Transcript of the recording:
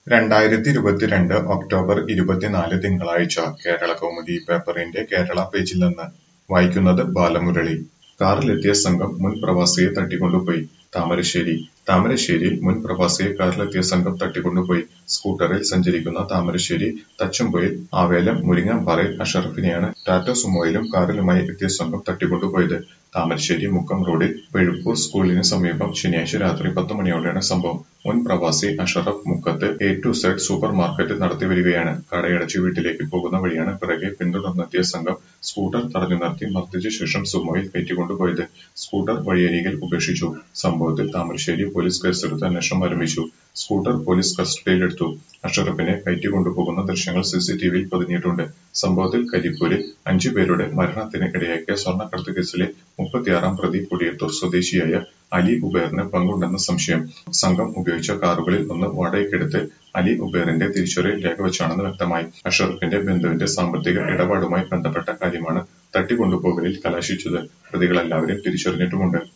രണ്ടായിരത്തിയിരുപത്തിരണ്ട് October ഇരുപത്തിനാല് തിങ്കളാഴ്ച കേരളകൗമുദി പേപ്പറിന്റെ കേരള പേജിൽ നിന്ന് വായിക്കുന്നത് ബാലമുരളി കാറിലെത്തിയ സംഘം മുൻ പ്രവാസിയെ തട്ടിക്കൊണ്ടുപോയി താമരശ്ശേരി താമരശ്ശേരിയിൽ മുൻ പ്രവാസിയെ കാറിലെത്തിയ സംഘം തട്ടിക്കൊണ്ടുപോയി സ്കൂട്ടറിൽ സഞ്ചരിക്കുന്ന താമരശ്ശേരി തച്ചമ്പൊയിൽ ആവേലം മുരിങ്ങാമ്പാറയിൽ അഷറഫിനെയാണ് ടാറ്റ സുമോയിലും കാറിലുമായി എത്തിയ സംഘം തട്ടിക്കൊണ്ടുപോയത് താമരശ്ശേരി മുക്കം റോഡിൽ വെഴുപ്പൂർ സ്കൂളിന് സമീപം ശനിയാഴ്ച രാത്രി പത്ത് മണിയോടെയാണ് സംഭവം മുൻ പ്രവാസി Ashraf Mukkath A to Z super market നടത്തിവരികയാണ് കടയടച്ച് വീട്ടിലേക്ക് പോകുന്ന വഴിയാണ് പിറകെ പിന്തുടർന്നെത്തിയ സംഘം സ്കൂട്ടർ തടഞ്ഞു നിർത്തി മർദ്ദിച്ച ശേഷം സുമോയിൽ കയറ്റിക്കൊണ്ടുപോയത് സ്കൂട്ടർ വഴിയരികിൽ ഉപേക്ഷിച്ചു സംഭവത്തിൽ താമരശ്ശേരി പോലീസ് കേസെടുത്ത് അന്വേഷണം ആരംഭിച്ചു സ്കൂട്ടർ പോലീസ് കസ്റ്റഡിയിലെടുത്തു അഷറഫിനെ കയറ്റിക്കൊണ്ടുപോകുന്ന ദൃശ്യങ്ങൾ സിസിടിവിയിൽ പതിഞ്ഞിട്ടുണ്ട് സംഭവത്തിൽ കരിപ്പൂരിൽ അഞ്ചു പേരുടെ മരണത്തിന് ഇടയാക്കിയ സ്വർണ്ണക്കടത്ത് കേസിലെ മുപ്പത്തിയാറാം പ്രതി കൊടിയത്തൂർ സ്വദേശിയായ അലി ഉബേറിന് പങ്കുണ്ടെന്ന സംശയം സംഘം ഉപയോഗിച്ച കാറുകളിൽ ഒന്ന് വാടകയ്ക്കെടുത്ത് അലി ഉബേറിന്റെ തിരിച്ചറിയൽ രേഖ വെച്ചാണെന്ന് വ്യക്തമായി അഷറഫിന്റെ ബന്ധുവിന്റെ സാമ്പത്തിക ഇടപാടുമായി ബന്ധപ്പെട്ട കാര്യമാണ് തട്ടിക്കൊണ്ടുപോകലിൽ കലാശിച്ചത് പ്രതികളെല്ലാവരും തിരിച്ചറിഞ്ഞിട്ടുമുണ്ട്